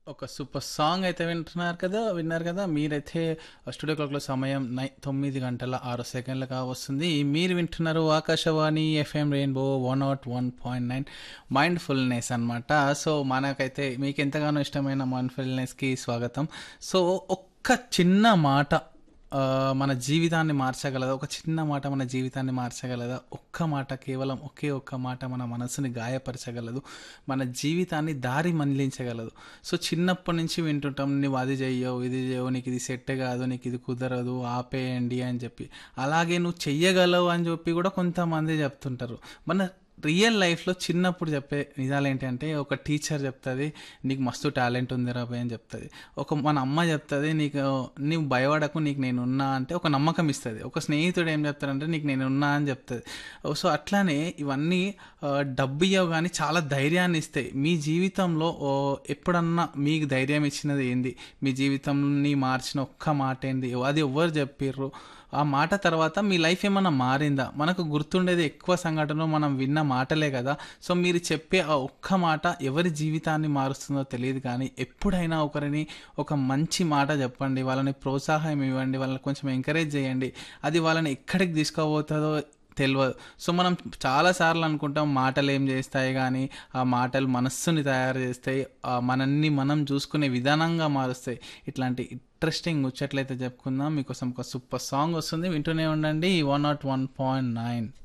ఒక super song అయితే వింటున్నారు కదా విన్నారు కదా మీరైతే స్టూడియో క్లాక్లో సమయం నై తొమ్మిది గంటల ఆరు సెకండ్లుగా వస్తుంది మీరు వింటున్నారు Akashvani FM rainbow one nought one point nine mindfulness అనమాట సో మనకైతే మీకు ఎంతగానో ఇష్టమైన మైండ్ఫుల్నెస్కి స్వాగతం సో ఒక్క చిన్న మాట ఆ, మన జీవితాన్ని మార్చగలదా ఒక చిన్న మాట మన జీవితాన్ని మార్చగలదా ఒక్క మాట కేవలం ఒకే ఒక్క మాట మన మనసుని గాయపరచగలదు మన జీవితాన్ని దారి మళ్లించగలదు సో చిన్నప్పటి నుంచి వింటుంటాం నువ్వు అది చెయ్యవు ఇది చెయ్యవు నీకు ఇది సెట్ కాదు నీకు ఇది కుదరదు ఆపేయండి అని చెప్పి అలాగే నువ్వు చెయ్యగలవు అని చెప్పి కూడా కొంతమంది చెప్తుంటారు మన రియల్ లైఫ్లో చిన్నప్పుడు చెప్పే నిజాలు ఏంటంటే ఒక టీచర్ చెప్తుంది నీకు మస్తు టాలెంట్ ఉంది రాబోయ్ అని చెప్తుంది ఒక మన అమ్మ చెప్తుంది నీకు నీవు భయపడకు నీకు నేను ఉన్నా అంటే ఒక నమ్మకం ఇస్తుంది ఒక స్నేహితుడు ఏం చెప్తారంటే నీకు నేను ఉన్నా అని చెప్తుంది సో అట్లానే ఇవన్నీ ఆ, డబ్బు ఇవ్వవు కానీ చాలా ధైర్యాన్ని ఇస్తాయి మీ జీవితంలో ఓ, ఎప్పుడన్నా మీకు ధైర్యం ఇచ్చినది ఏంది మీ జీవితంని మార్చిన ఒక్క మాట ఏంది అది ఎవరు చెప్పిర్రు ఆ మాట తర్వాత మీ లైఫ్ ఏమన్నా మారిందా మనకు గుర్తుండేది ఎక్కువ సంఘటనలు మనం విన్న మాటలే కదా సో మీరు చెప్పే ఆ ఒక్క మాట ఎవరి జీవితాన్ని మారుస్తుందో తెలియదు కానీ ఎప్పుడైనా ఒకరిని ఒక మంచి మాట చెప్పండి వాళ్ళని ప్రోత్సాహం ఇవ్వండి వాళ్ళని కొంచెం ఎంకరేజ్ చేయండి అది వాళ్ళని ఎక్కడికి తీసుకుపోతుందో తెలియదు సో మనం చాలాసార్లు అనుకుంటాం మాటలు ఏం చేస్తాయి కానీ ఆ మాటలు మనస్సుని తయారు చేస్తాయి ఆ మనల్ని మనం చూసుకునే విధానంగా మారుస్తాయి ఇట్లాంటి ఇంట్రెస్టింగ్ ముచ్చట్లయితే చెప్పుకుందాం మీకోసం ఒక సూపర్ సాంగ్ వస్తుంది వింటూనే ఉండండి one nought one point nine